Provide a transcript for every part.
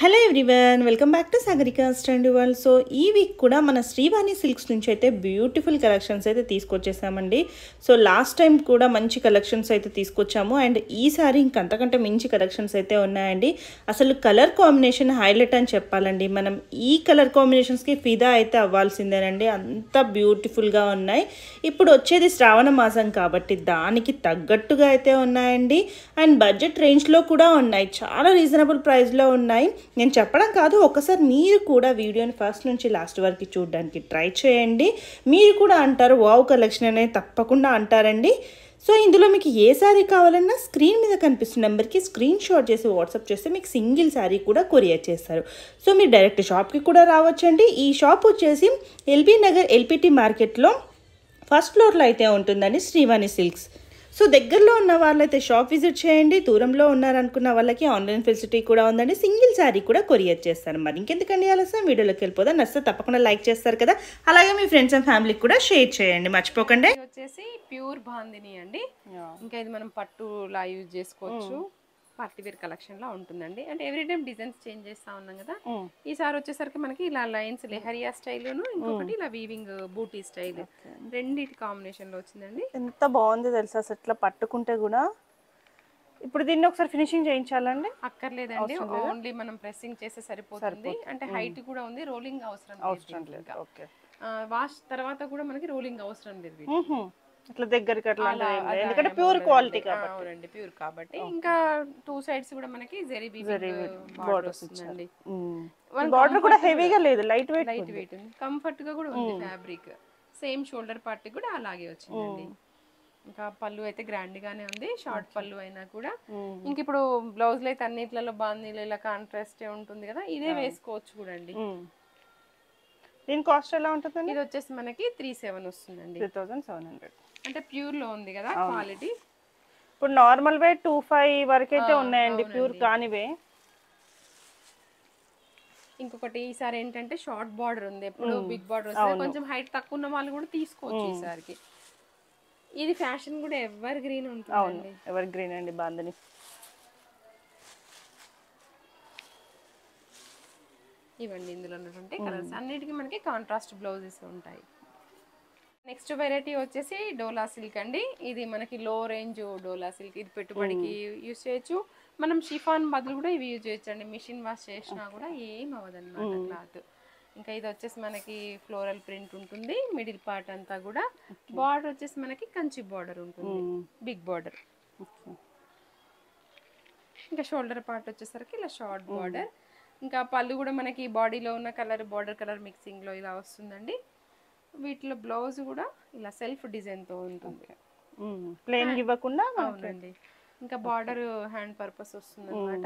Hello everyone welcome back to Sagarika stand world so ఈ week కూడా మన శ్రీవాణి సిల్క్స్ నుంచి అయితే బ్యూటిఫుల్ కలెక్షన్స్ అయితే తీసుకొచ్చేసామండి సో లాస్ట్ టైం కూడా మంచి కలెక్షన్స్ అయితే తీసుకొచ్చాము అండ్ ఈసారి ఇంకంతకంటే మించి కలెక్షన్స్ అయితే ఉన్నాయండి అసలు కలర్ కాంబినేషన్ హైలైట్ అని చెప్పాలండి మనం ఈ కలర్ కాంబినేషన్స్కి ఫిదా అయితే అవ్వాల్సిందేనండి అంత బ్యూటిఫుల్గా ఉన్నాయి ఇప్పుడు వచ్చేది శ్రావణ మాసం కాబట్టి దానికి తగ్గట్టుగా అయితే ఉన్నాయండి అండ్ బడ్జెట్ రేంజ్లో కూడా ఉన్నాయి చాలా రీజనబుల్ ప్రైస్లో ఉన్నాయి నేను చెప్పడం కాదు ఒకసారి మీరు కూడా వీడియోని ఫస్ట్ నుంచి లాస్ట్ వరకు చూడడానికి ట్రై చేయండి మీరు కూడా అంటారు వావ్ కలెక్షన్ అనేది తప్పకుండా అంటారండి సో ఇందులో మీకు ఏ శారీ కావాలన్నా స్క్రీన్ మీద కనిపిస్తున్న నెంబర్కి స్క్రీన్ షాట్ చేసి వాట్సాప్ చేస్తే మీకు సింగిల్ శారీ కూడా కొరియర్ చేస్తారు సో మీరు డైరెక్ట్ షాప్కి కూడా రావచ్చండి ఈ షాప్ వచ్చేసి ఎల్బీ నగర్ ఎల్పిటి మార్కెట్లో ఫస్ట్ ఫ్లోర్లో అయితే ఉంటుందండి శ్రీవాణి సిల్క్స్ సో దగ్గరలో ఉన్న వాళ్ళైతే షాప్ విజిట్ చేయండి దూరంలో ఉన్నారనుకున్న వాళ్ళకి ఆన్లైన్ ఫెసిలిటీ కూడా ఉందండి సింగిల్ శారీ కూడా కొరియర్ చేస్తారు మరి ఇంకెందుకండి ఆలస్యం వీడియోలోకి వెళ్ళిపోదా నచ్చితే తప్పకుండా లైక్ చేస్తారు కదా అలాగే మీ ఫ్రెండ్స్ అండ్ ఫ్యామిలీకి కూడా షేర్ చేయండి మర్చిపోకండి ఇది వచ్చేసి ప్యూర్ బాందిని అండి ఇంకా ఇది మనం పట్టులా యూజ్ చేసుకోవచ్చు పార్టీ వేర్ కలెక్షన్ లా ఉంటుందండి అంటే ఎవ్రీ టైం డిజైన్స్ చేంజ్ చేస్తా ఉన్నాం కదా ఈసారి వచ్చేసరికి మనకి ఇలా లైన్స్ లెహరియా స్టైల్ ఇంకొకటి ఇలా వీవింగ్ బూటీ స్టైల్ రెండిటి కాంబినేషన్ లో వచ్చిందండి ఎంత బాగుంది తెలుసా అసలు ఇట్లా పట్టుకుంటే కూడా ఇప్పుడు దీన్ని ఒకసారి ఫినిషింగ్ చేయించాలండి అక్కర్లేదండి ఓన్లీ మనం ప్రెస్సింగ్ చేస్తే సరిపోతుంది అంటే హైట్ కూడా ఉంది రోలింగ్ అవసరం అవసరం లేదు ఓకే వాష్ తర్వాత కూడా మనకి రోలింగ్ అవసరం లేదు వీటికి. ఇట్లా దగ్గరికి అట్లా అలా- అలా ఎందుకంటే ఏం ప్యూర్ ఉండదండి. క్వాలిటీ ఆ, కాబట్టి అవునండి ప్యూర్ కాబట్టి ఇంకా టూ సైడ్స్ కూడా మనకి జెరీ బార్డర్ వస్తుందండి బార్డర్ కూడా హెవీగా లేదు లైట్ వెయిట్ లైట్ వెయిట్ ఉంది కంఫర్ట్ గా కూడా ఉంది ఫ్యాబ్రిక్ సేమ్ షోల్డర్ పార్ట్ కూడా అలాగే వచ్చిందండి ఇంకా పళ్ళు అయితే గ్రాండ్ గానే ఉంది షార్ట్ పళ్ళు అయినా కూడా ఇంక ఇప్పుడు బ్లౌజ్ అయితే అన్నిట్లలో బాగుంది ఇలా కాంట్రాస్ట్ ఉంటుంది కదా ఇదే వేసుకోవచ్చు కూడా అండి దీని కాస్ట్ ఎలా ఉంటుందండి ఇది వచ్చేసి మనకి త్రీ సెవెన్ వస్తుందండి త్రీ థౌసండ్ సెవెన్ హండ్రెడ్ అంటే ప్యూర్ లో ఉంది కదా క్వాలిటీ ఇప్పుడు నార్మల్ వే టూ ఫైవ్ వరకు అయితే ఉన్నాయండి ప్యూర్ కానివే ఇంకొకటి ఈసారి ఏంటంటే షార్ట్ బార్డర్ ఉంది ఎప్పుడు బిగ్ బార్డర్ వస్తుంది కొంచెం హైట్ తక్కువ ఉన్న వాళ్ళు కూడా తీసుకోవచ్చు ఈసారికి ఇది ఫ్యాషన్ కూడా ఎవర్ గ్రీన్ ఉంటుందండి ఎవర్ గ్రీన్ అండి బాందని ఇవ్వండి ఇందులో ఉన్నటువంటి కలర్స్ అన్నిటికీ మనకి కాంట్రాస్ట్ బ్లౌజెస్ ఉంటాయి నెక్స్ట్ వెరైటీ వచ్చేసి డోలా సిల్క్ అండి ఇది మనకి లో రేంజ్ డోలా సిల్క్ ఇది పెట్టుబడికి యూజ్ చేయొచ్చు మనం షిఫాన్ బదులు కూడా ఇవి యూజ్ చేయొచ్చు అండి మిషన్ వాష్ చేసినా కూడా ఏం అవ్వదన్నమాట క్లాత్ ఇంకా ఇది వచ్చేసి మనకి ఫ్లోరల్ ప్రింట్ ఉంటుంది మిడిల్ పార్ట్ అంతా కూడా బార్డర్ వచ్చేసి మనకి కంచి బార్డర్ ఉంటుంది బిగ్ బార్డర్ ఇంకా షోల్డర్ పార్ట్ వచ్చేసరికి ఇలా షార్ట్ బార్డర్ ఇంకా పళ్ళు కూడా మనకి బాడీలో ఉన్న కలర్ బార్డర్ కలర్ మిక్సింగ్ లో ఇలా వస్తుందండి వీటిలో బ్లౌజ్ కూడా ఇలా సెల్ఫ్ డిజైన్ తో ఉంటుంది ప్లేన్ ఇవ్వకుండా అవునండి ఇంకా బార్డర్ హ్యాండ్ పర్పస్ వస్తుంది అనమాట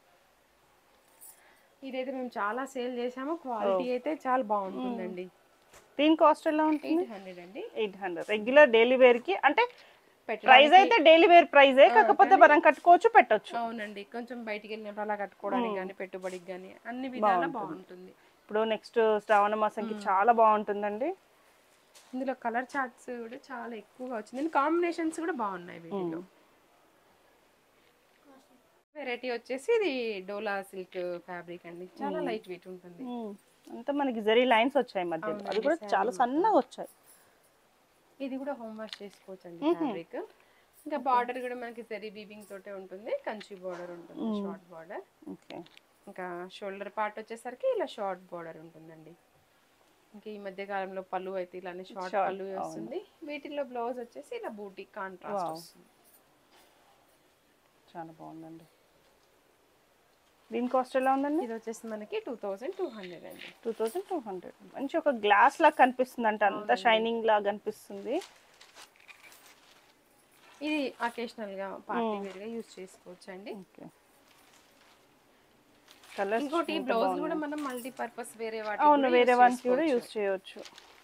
ఇదైతే మేము చాలా సేల్ చేసాము క్వాలిటీ అయితే చాలా బాగుంటుందండి దీని కాస్ట్ ఎలా ఉంటుంది ఎయిట్ హండ్రెడ్ అండి eight hundred regular daily wear కి అంటే పెట్ట ప్రైస్ అయితే డైలీ వేర్ ప్రైజే కాకపోతే మనం కట్టుకోవచ్చు పెట్టొచ్చు అవునండి కొంచెం బయటికి వెళ్ళినప్పుడు అలా కట్టుకోవడానికి కానీ పెట్టుబడికి కానీ అన్ని విధాలా బాగుంటుంది ఇప్పుడు నెక్స్ట్ శ్రావణ మాసంకి చాలా బాగుంటుందండి ఇందులో కలర్ చార్ట్స్ కూడా చాలా ఎక్కువగా వచ్చింది కాంబినేషన్స్ కూడా బాగున్నాయి వీటిలో వెరైటీ వచ్చేసి ఇది డోలా సిల్క్ ఫ్యాబ్రిక్ అండి చాలా లైట్ వెయిట్ ఉంటుంది అంతా మనకి జరీ లైన్స్ వచ్చాయి మధ్యలో అది కూడా చాలా సన్నగా వచ్చాయి ఇది కూడా హోమ్ వాష్ చేసుకోవచ్చు అండి ఫ్యాబ్రిక్ ఇంకా బార్డర్ కూడా మనకి జరీ వీవింగ్ తోటే ఉంటుంది కంచి బార్డర్ ఉంటుంది షార్ట్ బార్డర్ ఓకే ఇంకా షోల్డర్ పార్ట్ వచ్చేసరికి ఇలా షార్ట్ బార్డర్ ఉంటుందండి ఇంకా ఈ మధ్య కాలంలో పళ్ళు అయితే ఇలానే షార్ట్ పళ్ళు వస్తుంది వీటిల్లో బ్లౌజ్ వచ్చేసి ఇలా బూటీ కాంట్రాస్ట్ వస్తుంది చాలా బాగుందండి దీని కాస్ట్ ఎలా ఉందండి ఇది వచ్చేసి మనకి టూ థౌజండ్ టూ హండ్రెడ్ అండి టూ థౌజండ్ టూ హండ్రెడ్ మంచి ఒక గ్లాస్ లాగా కనిపిస్తుంది అంటే అంత షైనింగ్ లాగా కనిపిస్తుంది ఇది అకేషనల్ గా పార్టీ వేర్ గా యూజ్ చేసుకోవచ్చు అండి ఓకే కలర్స్ ఇంకోటి బ్లౌజ్ కూడా మనం మల్టీ పర్పస్ వేరే వాటి అవును వేరే వానికి కూడా యూస్ చేయొచ్చు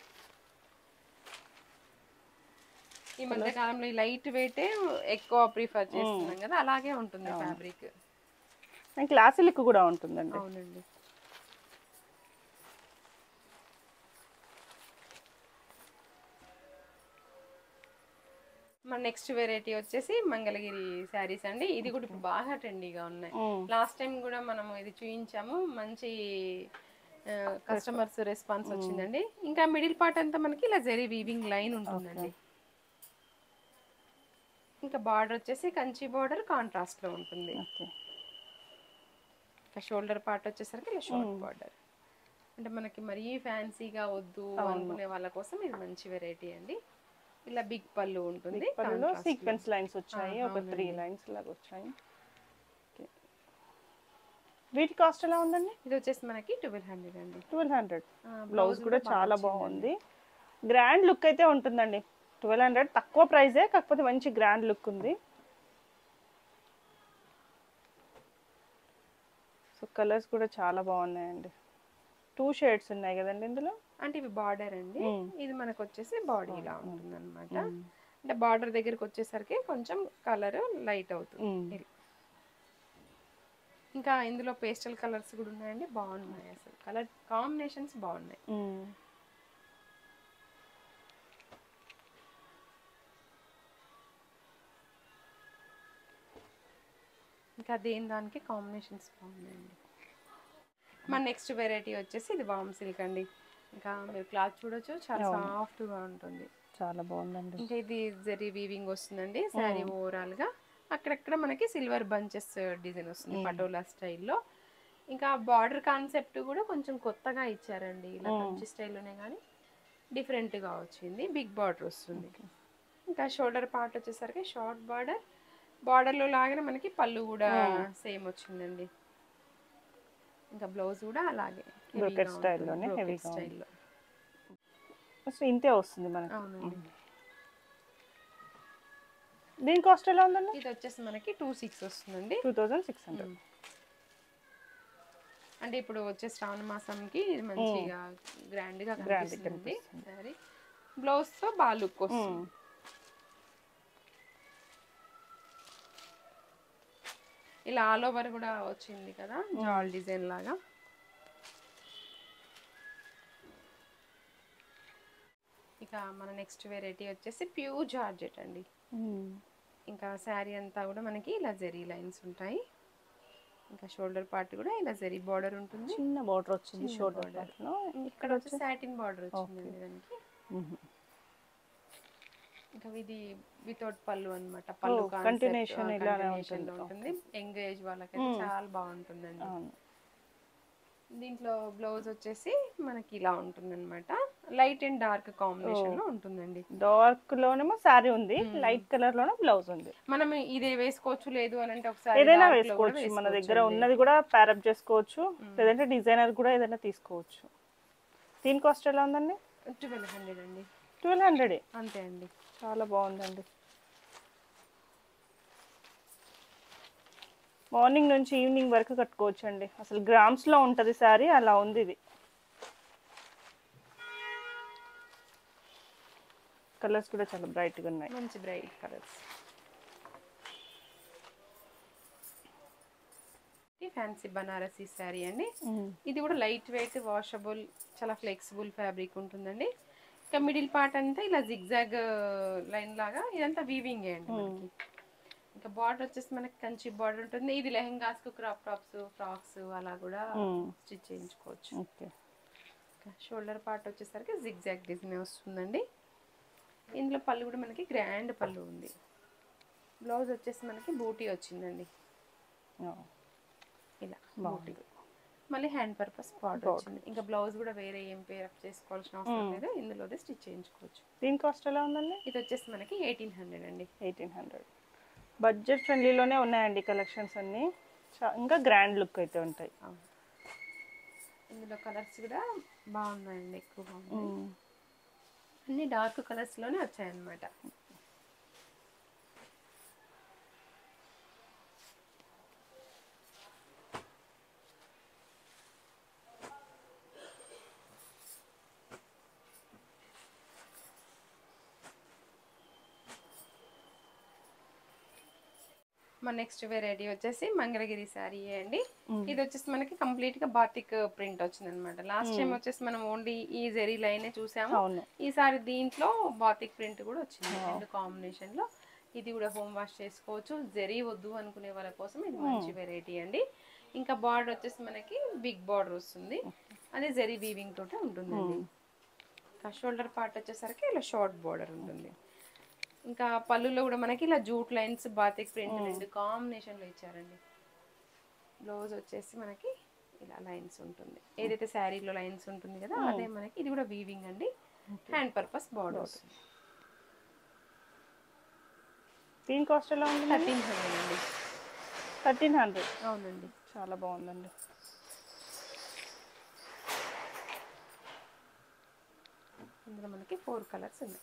ఈ మధ్య కాలంలో ఈ లైట్ వెయిట్ ఎక్కువ ప్రిఫర్ చేస్తున్నాం కదా అలాగే ఉంటుంది ఫ్యాబ్రిక్ క్లాస్ లుక్ కూడా ఉంటుందండి అవునండి నెక్స్ట్ వెరైటీ వచ్చేసి మంగళగిరి శారీస్ అండి ఇది కూడా ఇప్పుడు బాగా ట్రెండీగా ఉన్నాయి మ్మ్. లాస్ట్ టైం కూడా మనం ఇది చూయించాము మంచి కస్టమర్స్ రెస్పాన్స్ వచ్చిందండి ఇంకా మిడిల్ పార్ట్ అంతా మనకి ఇలా జెరీ వీవింగ్ లైన్ ఉంటుందండి ఇంకా బార్డర్ వచ్చేసి కంచి బార్డర్ కాంట్రాస్ట్ లో ఉంటుంది ఓకే ఇంకా షోల్డర్ పార్ట్ వచ్చేసరికి ఇలా షార్ట్ బార్డర్ అంటే మనకి మరీ ఫ్యాన్సీగా వద్దు అనుకునే వాళ్ళ కోసం ఇది మంచి వెరైటీ అండి ఇలా బిగ్ పళ్ళు ఉంటుంది పళ్ళులో contrast లో. సీక్వెన్స్ లైన్స్ వచ్చాయి ఒక త్రీ లైన్స్ లాగా వచ్చాయి Okay. వీటి కాస్ట్ ఎలా ఉందండి ఇది వచ్చేసి మనకి ట్వెల్వ్ హండ్రెడ్ అండి ట్వెల్వ్ హండ్రెడ్ ఆ, బ్లౌజ్ కూడా బాగా చాలా వచ్చిందండి. బాగుంది గ్రాండ్ లుక్ అయితే ఉంటుందండి ట్వెల్వ్ హండ్రెడ్ తక్కువ ప్రైజే కాకపోతే మంచి గ్రాండ్ లుక్ ఉంది సో కలర్స్ కూడా చాలా బాగున్నాయండి టూ షేడ్స్ ఉన్నాయి కదండి ఇందులో అంటే ఇవి బార్డర్ అండి మ్మ్. ఇది మనకు వచ్చేసి బాడీ ఇలా ఉంటుంది అనమాట అంటే బార్డర్ దగ్గరికి వచ్చేసరికి కొంచెం కలర్ లైట్ అవుతుంది మ్మ్. ఇది. ఇంకా ఇందులో పేస్టల్ కలర్స్ కూడా ఉన్నాయండి బాగున్నాయి అసలు కలర్ కాంబినేషన్స్ బాగున్నాయి మ్మ్. ఇంకా దేని దానికి కాంబినేషన్స్ బాగున్నాయండి మన నెక్స్ట్ వెరైటీ వచ్చేసి ఇది వామ్ సిల్క్ అండి ఇంకా మీరు క్లాత్ చూడొచ్చు చాలా సాఫ్ట్ గా ఉంటుంది చాలా బాగుందండి ఇంకా ఇది జరీ వీవింగ్ వస్తుందండి శారీ ఓవరాల్ గా అక్కడక్కడ మనకి సిల్వర్ బంచెస్ డిజైన్ వస్తుంది పటోలా స్టైల్లో ఇంకా బార్డర్ కాన్సెప్ట్ కూడా కొంచెం కొత్తగా ఇచ్చారండి ఇలా కంచి స్టైల్లోనే కానీ డిఫరెంట్ గా వచ్చింది బిగ్ బార్డర్ వస్తుంది ఇంకా షోల్డర్ పార్ట్ వచ్చేసరికి షార్ట్ బార్డర్ బార్డర్ లో లాగానే మనకి పళ్ళు కూడా సేమ్ వచ్చిందండి ఇంకా బ్లౌజ్ కూడా అలాగే Brocade style లోనే heavy గా ఉంది. స్టైల్లో అసలు ఇంతే వస్తుంది మనకి అవునండి దీని కాస్ట్ ఎలా ఉందండి ఇది వచ్చేసి మనకి టూ సిక్స్ వస్తుందండి టూ థౌజండ్ సిక్స్ హండ్రెడ్ అంటే ఇప్పుడు వచ్చే శ్రావణ మాసంకి ఇది మంచిగా గ్రాండ్ గా Grand గా కనిపిస్తుంది సారీ బ్లౌజ్ తో బాగా లుక్ వస్తుంది ఇలా ఆల్ ఓవర్ కూడా వచ్చింది కదా జాల్ డిజైన్ లాగా ఇక మన నెక్స్ట్ వెరైటీ వచ్చేసి ప్యూర్ జార్జెట్ అండి ఇంకా శారీ అంతా కూడా మనకి ఇలా జెరీ లైన్స్ ఉంటాయి ఇంకా షోల్డర్ పార్ట్ కూడా ఇలా జెరీ బార్డర్ ఉంటుంది చిన్న బార్డర్ వచ్చింది షోల్డర్ లో ఇక్కడ వచ్చి సాటిన్ బార్డర్ వచ్చిందండి దానికి ఇంకా ఇది వితౌట్ పళ్ళు అన్నమాట పళ్ళు Oh, concept, continuation ఆ, ఇలానే continuation లో ఉంటుంది. ఉంటుంది ఎంగేజ్ వాళ్ళకైతే చాలా బాగుంటుందండి అవును దీంట్లో బ్లౌజ్ వచ్చేసి మనకి ఇలా ఉంటుంది అనమాట లైట్ అండ్ డార్క్ కాంబినేషన్ లో ఉంటుందండి డార్క్ లోనేమో శారీ ఉంది లైట్ కలర్ లోనే బ్లౌజ్ ఉంది మనం ఇదే వేసుకోవచ్చు లేదు అని అంటే ఒకసారి ఏదైనా dark లో కూడా వేసుకోవచ్చు మన దగ్గర వేసుకోవచ్చండి. ఉన్నది కూడా ప్యారప్ చేసుకోవచ్చు లేదంటే డిజైనర్ కూడా ఏదైనా తీసుకోవచ్చు దీని కాస్ట్ ఎలా ఉందండి ట్వెల్వ్ హండ్రెడ్ అండి ట్వెల్వ్ హండ్రెడ్ అంతే అండి చాలా బాగుందండి మార్నింగ్ నుంచి ఈవినింగ్ వరకు కట్టుకోవచ్చు అండి అసలు గ్రామ్స్ లో ఉంటది శారీ అలా ఉంది ఇది కలర్స్ కూడా చాలా బ్రైట్ గా ఉన్నాయి మంచి bright colours fancy Banarasi sari అండి ఇది కూడా లైట్ వెయిట్ వాషబుల్ చాలా ఫ్లెక్సిబుల్ ఫ్యాబ్రిక్ ఉంటుందండి ఇంకా మిడిల్ పార్ట్ అంతా ఇలా జిగ్జాగ్ లైన్ లాగా ఇదంతా వీవింగ్ అండి మనకి ఇంకా బార్డర్ వచ్చేసి మనకి కంచి బార్డర్ ఉంటుంది ఇది లెహెంగాస్ క్రాప్ టాప్స్ ఫ్రాక్స్ అలా కూడా స్టిచ్ చేయించుకోవచ్చు ఓకే షోల్డర్ పార్ట్ వచ్చేసరికి జిగ్జాగ్ డిజైన్ వస్తుందండి ఇందులో పళ్ళు కూడా మనకి గ్రాండ్ పళ్ళు ఉంది బ్లౌజ్ వచ్చేసి మనకి బూటీ వచ్చిందండి ఇలా బూటీ మళ్ళీ హ్యాండ్ పర్పస్ బార్డర్ వచ్చింది ఇంకా బ్లౌజ్ కూడా వేరే ఏం పేర్ అప్ చేసుకోవాల్సిన అవసరం లేదు ఇందులోదే స్టిచ్ చేయించుకోవచ్చు దీని కాస్ట్ ఎలా ఉందండి ఇది వచ్చేసి మనకి ఎయిటీన్ హండ్రెడ్ అండి ఎయిటీన్ హండ్రెడ్ బడ్జెట్ ఫ్రెండ్లీలోనే ఉన్నాయండి కలెక్షన్స్ అన్నీ చా- ఇంకా గ్రాండ్ లుక్ అయితే ఉంటాయి అవును. ఇందులో కలర్స్ కూడా బాగున్నాయండి ఎక్కువ బాగున్నాయి అన్ని డార్క్ కలర్స్ లోనే వచ్చాయన్నమాట మన నెక్స్ట్ వెరైటీ వచ్చేసి మంగళగిరి శారీ అండి ఇది వచ్చేసి మనకి కంప్లీట్ గా బాతిక్ ప్రింట్ వచ్చింది అనమాట లాస్ట్ టైం వచ్చేసి మనం ఓన్లీ ఈ జెరీ లైన్ చూసాము అవును ఈసారి దీంట్లో బాతిక్ ప్రింట్ కూడా వచ్చింది రెండు కాంబినేషన్ లో ఇది కూడా హోమ్ వాష్ చేసుకోవచ్చు జరీ వద్దు అనుకునే వాళ్ళ కోసం ఇది మంచి వెరైటీ అండి ఇంకా బార్డర్ వచ్చేసి మనకి బిగ్ బార్డర్ వస్తుంది అదే జరీ వీవింగ్ తోటే ఉంటుందండి ఇంకా షోల్డర్ పార్ట్ వచ్చేసరికి ఇలా షార్ట్ బార్డర్ ఉంటుంది ఇంకా పళ్ళులో కూడా మనకి ఇలా జూట్ లైన్స్ బాతిక్ ప్రింట్ రెండు కాంబినేషన్ లో ఇచ్చారండి బ్లౌజ్ వచ్చేసి మనకి ఇలా లైన్స్ ఉంటుంది ఏదైతే శారీలో లైన్స్ ఉంటుంది కదా అదే మనకి ఇది కూడా వీవింగ్ అండి హ్యాండ్ పర్పస్ బార్డర్ వస్తుంది దీని కాస్ట్ ఎలా ఉంది థర్టీన్ హండ్రెడ్ అండి థర్టీన్ హండ్రెడ్ అవునండి చాలా బాగుందండి ఇందులో మనకి ఫోర్ కలర్స్ ఉన్నాయి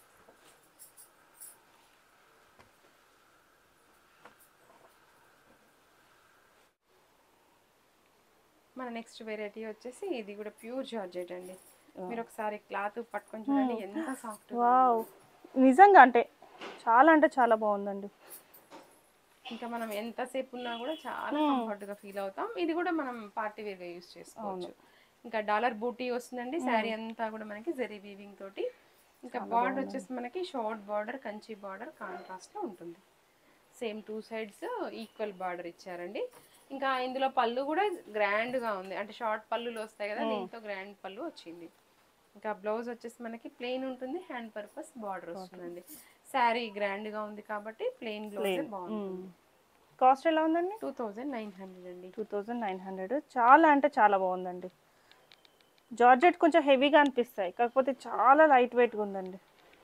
మన నెక్స్ట్ వెరైటీ వచ్చేసి ఇది కూడా ప్యూర్ జార్జెట్ అండి మీరు ఒకసారి క్లాత్ పట్టుకొని చూడండి ఎంత సాఫ్ట్ వావ్ నిజంగా అంటే చాలా అంటే చాలా బాగుందండి ఇంకా మనం ఎంతసేపు ఉన్నా కూడా చాలా కంఫర్ట్ గా ఫీల్ అవుతాం ఇది కూడా మనం పార్టీ వేర్ గా యూస్ చేసుకోవచ్చు ఇంకా డాలర్ బూటీ వస్తుందండి శారీ అంతా కూడా మనకి జరీ వీవింగ్ తోటి ఇంకా బార్డర్ వచ్చేసి మనకి short border Kanchi border contrast లో ఉంటుంది same two sides equal border ఇచ్చారండి ఇంకా ఇందులో పళ్ళు కూడా గ్రాండ్ గా ఉంది అంటే షార్ట్ పళ్ళులు వస్తాయి కదా దీంతో గ్రాండ్ పళ్ళు వచ్చింది ఇంకా బ్లౌజ్ వచ్చేసి మనకి ప్లెయిన్ ఉంటుంది హ్యాండ్ పర్పస్ బార్డర్ వస్తుందండి శారీ గ్రాండ్ గా ఉంది కాబట్టి ప్లెయిన్ బ్లౌజ్ బాగుంటుంది కాస్ట్ ఎలా ఉందండి టూ థౌజండ్ నైన్ హండ్రెడ్ అండి టూ థౌజండ్ నైన్ హండ్రెడ్ చాలా అంటే చాలా బాగుందండి జార్జెట్ కొంచెం హెవీగా అనిపిస్తాయి కాకపోతే చాలా లైట్ వెయిట్గా ఉందండి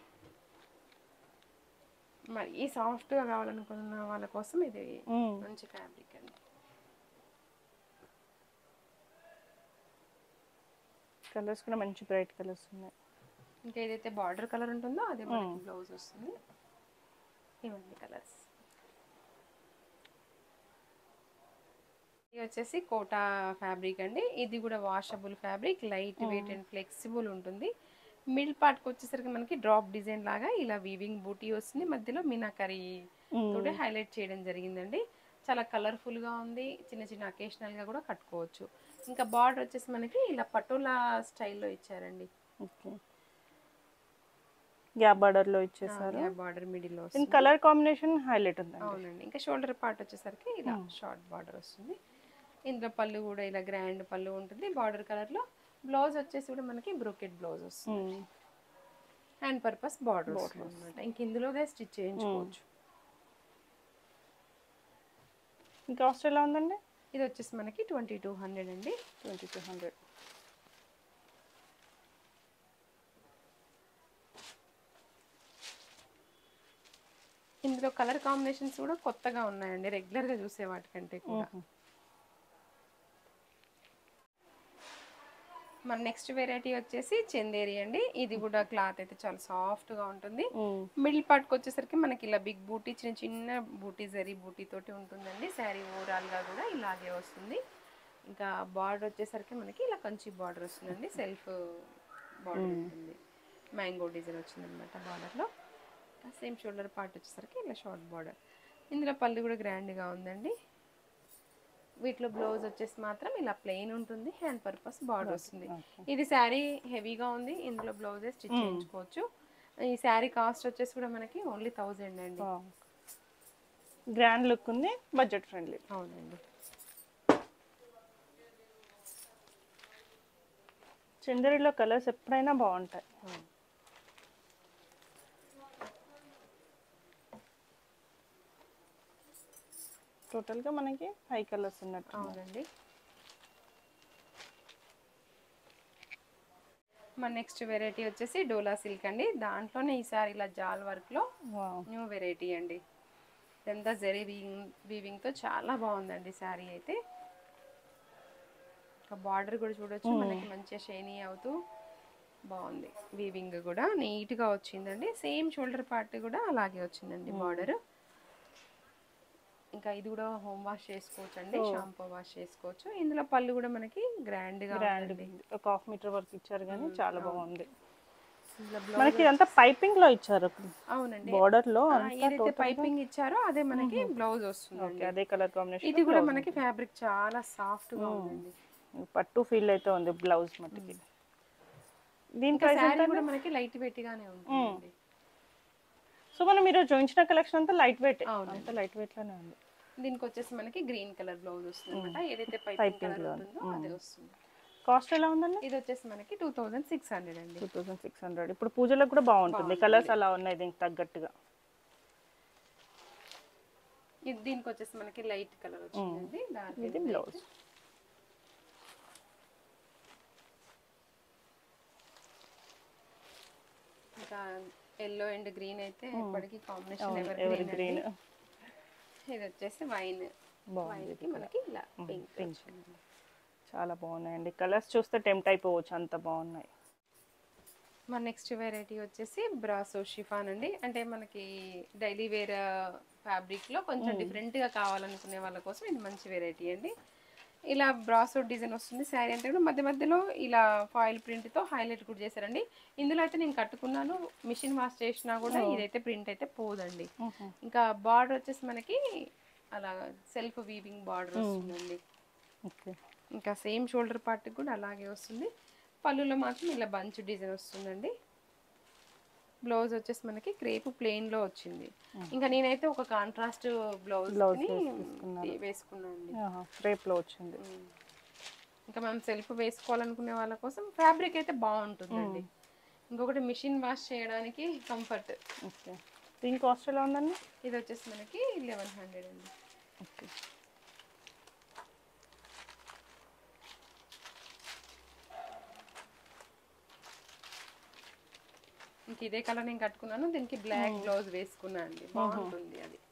మరి ఈ సాఫ్ట్ గా కావాలనుకున్న వాళ్ళ కోసం ఇది మ్మ్. మంచి ఫ్యాబ్రిక్ అండి కలర్స్ కూడా మంచి బ్రైట్ కలర్స్ ఉన్నాయి ఇంకా ఏదైతే బార్డర్ కలర్ ఉంటుందో అదే మనకి బ్లౌజ్ వస్తుంది ఇవన్నీ కలర్స్ ఇది వచ్చేసి కోటా ఫ్యాబ్రిక్ అండి ఇది కూడా washable fabric light weight and flexible ఉంటుంది మిడిల్ పార్ట్కి వచ్చేసరికి మనకి డ్రాప్ డిజైన్ లాగా ఇలా వీవింగ్ బూటీ వస్తుంది మధ్యలో మీనాకరీ తోటి హైలైట్ చేయడం జరిగిందండి చాలా కలర్ఫుల్ గా ఉంది చిన్న చిన్న అకేషనల్ గా కూడా కట్టుకోవచ్చు ఇంకా బార్డర్ వచ్చేసి మనకి ఇలా పటోలా స్టైల్లో ఇచ్చారండి ఓకే గ్యాప్ బార్డర్లో ఇచ్చేసారు బార్డర్ మిడిల్ లో దీని కలర్ కాంబినేషన్ హైలైట్ ఉందండి అవునండి ఇంకా షోల్డర్ పార్ట్ వచ్చేసరికి ఇలా షార్ట్ బార్డర్ వస్తుంది ఇందులో పళ్ళు కూడా ఇలా గ్రాండ్ పళ్ళు ఉంటుంది బార్డర్ కలర్ లో బ్లౌజ్ వచ్చేసి కూడా మనకి బ్రోకెట్ బ్లౌజ్ వస్తుంది మ్మ్. హ్యాండ్ పర్పస్ బార్డర్ వస్తుంది అనమాట ఇంక ఇందులోనే స్టిచ్ చేయించుకోవచ్చు ఈ కాస్ట్ ఎలా ఉందండి ఇది వచ్చేసి మనకి ట్వంటీ టూ హండ్రెడ్ అండి ట్వంటీ టూ హండ్రెడ్ ఇందులో కలర్ కాంబినేషన్స్ కూడా కొత్తగా ఉన్నాయండి రెగ్యులర్ గా చూసే వాటికంటే కూడా మన నెక్స్ట్ వెరైటీ వచ్చేసి చందేరి అండి ఇది కూడా క్లాత్ అయితే చాలా సాఫ్ట్ గా ఉంటుంది మిడిల్ పార్ట్కి వచ్చేసరికి మనకి ఇలా బిగ్ బూటీ చిన్న చిన్న బూటీ జరీ బూటీ తోటి ఉంటుందండి శారీ ఓవరాల్ గా కూడా ఇలాగే వస్తుంది ఇంకా బార్డర్ వచ్చేసరికి మనకి ఇలా కంచి బార్డర్ వస్తుందండి సెల్ఫ్ బార్డర్ ఉంటుంది మ్యాంగో డిజైన్ వచ్చింది అనమాట బార్డర్లో సేమ్ షోల్డర్ పార్ట్ వచ్చేసరికి ఇలా షార్ట్ బార్డర్ ఇందులో పళ్ళు కూడా గ్రాండ్గా ఉందండి వీటిలో బ్లౌజ్ వచ్చేసి మాత్రం ఇలా ప్లెయిన్ ఉంటుంది హ్యాండ్ పర్పస్ బార్డర్ వస్తుంది ఇది శారీ హెవీగా ఉంది ఇందులో బ్లౌజెస్ స్టిచ్ చేయించుకోవచ్చు ఈ శారీ కాస్ట్ వచ్చేసి కూడా మనకి ఓన్లీ థౌజండ్ అండి గ్రాండ్ లుక్ ఉంది బడ్జెట్ ఫ్రెండ్లీ అవునండి చందరిలో కలర్స్ ఎప్పుడైనా బాగుంటాయి అవును. టోటల్గా మనకి ఫైవ్ కలర్స్ ఉన్నట్టు అవునండి మన నెక్స్ట్ వెరైటీ వచ్చేసి డోలా సిల్క్ అండి దాంట్లోనే ఈసారి ఇలా జాల్ వర్క్లో వావ్ న్యూ వెరైటీ అండి ఇదంతా జరీ వీవింగ్ వీవింగ్తో చాలా బాగుందండి శారీ అయితే ఇంకా బార్డర్ కూడా చూడొచ్చు మనకి మంచిగా షైనీ అవుతూ బాగుంది వీవింగ్ కూడా నీట్గా వచ్చిందండి సేమ్ షోల్డర్ పార్ట్ కూడా అలాగే వచ్చిందండి బార్డర్ ఇంకా ఇది కూడా హోమ్ వాష్ చేసుకోవచ్చు అండి షాంపూ వాష్ చేసుకోవచ్చు ఇందులో పళ్ళు కూడా మనకి గ్రాండ్ గా గ్రాండ్ ఉంటుంది. ఒక హాఫ్ మీటర్ వరకు ఇచ్చారు కానీ చాలా బాగుంది ఇందులో బ్లౌజ్ మనకి ఇదంతా పైపింగ్ లో ఇచ్చారు అవునండి బార్డర్ లో ఆ, ఏదైతే పైపింగ్ ఇచ్చారో అదే మనకి బ్లౌజ్ వస్తుంది ఓకే అదే కలర్ కాంబినేషన్ ఇది కూడా మనకి ఫ్యాబ్రిక్ చాలా సాఫ్ట్ గా ఉందండి పట్టు ఫీల్ అయితే ఉంది బ్లౌజ్ మట్టుకి దీని ఇంకా శారీ కూడా మనకి లైట్ వెయిట్ గానే ఉంటుంది సో మనం మీరు చూపించిన కలెక్షన్ అంతా లైట్ వెయిట్ అవునండి. అంతా లైట్ వెయిట్ లోనే ఉంది దీనికి వచ్చేసి మనకి గ్రీన్ కలర్ బ్లౌజ్ వస్తుంది అనమాట ఏదైతే పైపింగ్ కలర్ ఉంటుందో అదే వస్తుంది కాస్ట్ ఎలా ఉందండి ఇది వచ్చేసి మనకి టూ థౌజండ్ సిక్స్ హండ్రెడ్ అండి టూ థౌసండ్ సిక్స్ హండ్రెడ్ ఇప్పుడు పూజలకు కూడా బాగుంటుంది కలర్స్ అలా ఉన్నాయి దీనికి తగ్గట్టుగా ఇది దీనికి వచ్చేసి మనకి లైట్ కలర్ వచ్చిందండి డార్క్ ఇది బ్లౌజ్ ఇంకా ఎల్లో అండ్ గ్రీన్ అయితే ఎప్పటికీ కాంబినేషన్ ఎవర్ ఎవరి గ్రీన్ గ్రీన్ ఇది వచ్చేసి వైన్ బాగుంది వైన్ కి మనకి ఇలా పింక్ పింక్ చాలా బాగున్నాయండి కలర్స్ చూస్తే టెంప్ట్ అయిపోవచ్చు అంత బాగున్నాయి మన నెక్స్ట్ వెరైటీ వచ్చేసి బ్రాసో షిఫాన్ అండి అంటే మనకి డైలీ వేర్ ఫ్యాబ్రిక్ లో కొంచెం డిఫరెంట్ గా కావాలనుకునే వాళ్ళ కోసం ఇది మంచి వెరైటీ అండి ఇలా బ్రాసో డిజైన్ వస్తుంది శారీ అంతా కూడా మధ్య మధ్యలో ఇలా ఫాయిల్ ప్రింట్ తో హైలైట్ కూడా చేశారండి ఇందులో అయితే నేను కట్టుకున్నాను మిషన్ వాష్ చేసినా కూడా ఇదైతే ప్రింట్ అయితే పోదండి ఇంకా బార్డర్ వచ్చేసి మనకి అలా సెల్ఫ్ వీవింగ్ బార్డర్ వస్తుందండి ఓకే ఇంకా సేమ్ షోల్డర్ పార్ట్ కూడా అలాగే వస్తుంది పళ్ళులో మాత్రం ఇలా బంచ్ డిజైన్ వస్తుందండి బ్లౌజ్ వచ్చేసి మనకి క్రేప్ ప్లెయిన్ లో వచ్చింది ఇంకా నేనైతే ఒక కాంట్రాస్ట్ బ్లౌజ్ వేసుకున్నాను అండి రేప్లో వచ్చింది ఇంకా మనం సెల్ఫ్ వేసుకోవాలనుకునే వాళ్ళ కోసం ఫ్యాబ్రిక్ అయితే బాగుంటుందండి ఇంకొకటి మిషన్ వాష్ చేయడానికి కంఫర్ట్ ఓకే దీని కాస్ట్ ఎలా ఉందండి ఇది వచ్చేసి మనకి లెవెన్ హండ్రెడ్ అండి ఓకే ఇంక ఇదే కలర్ నేను కట్టుకున్నాను దీనికి బ్లాక్ బ్లౌజ్ వేసుకున్నాను అండి బాగుంటుంది అది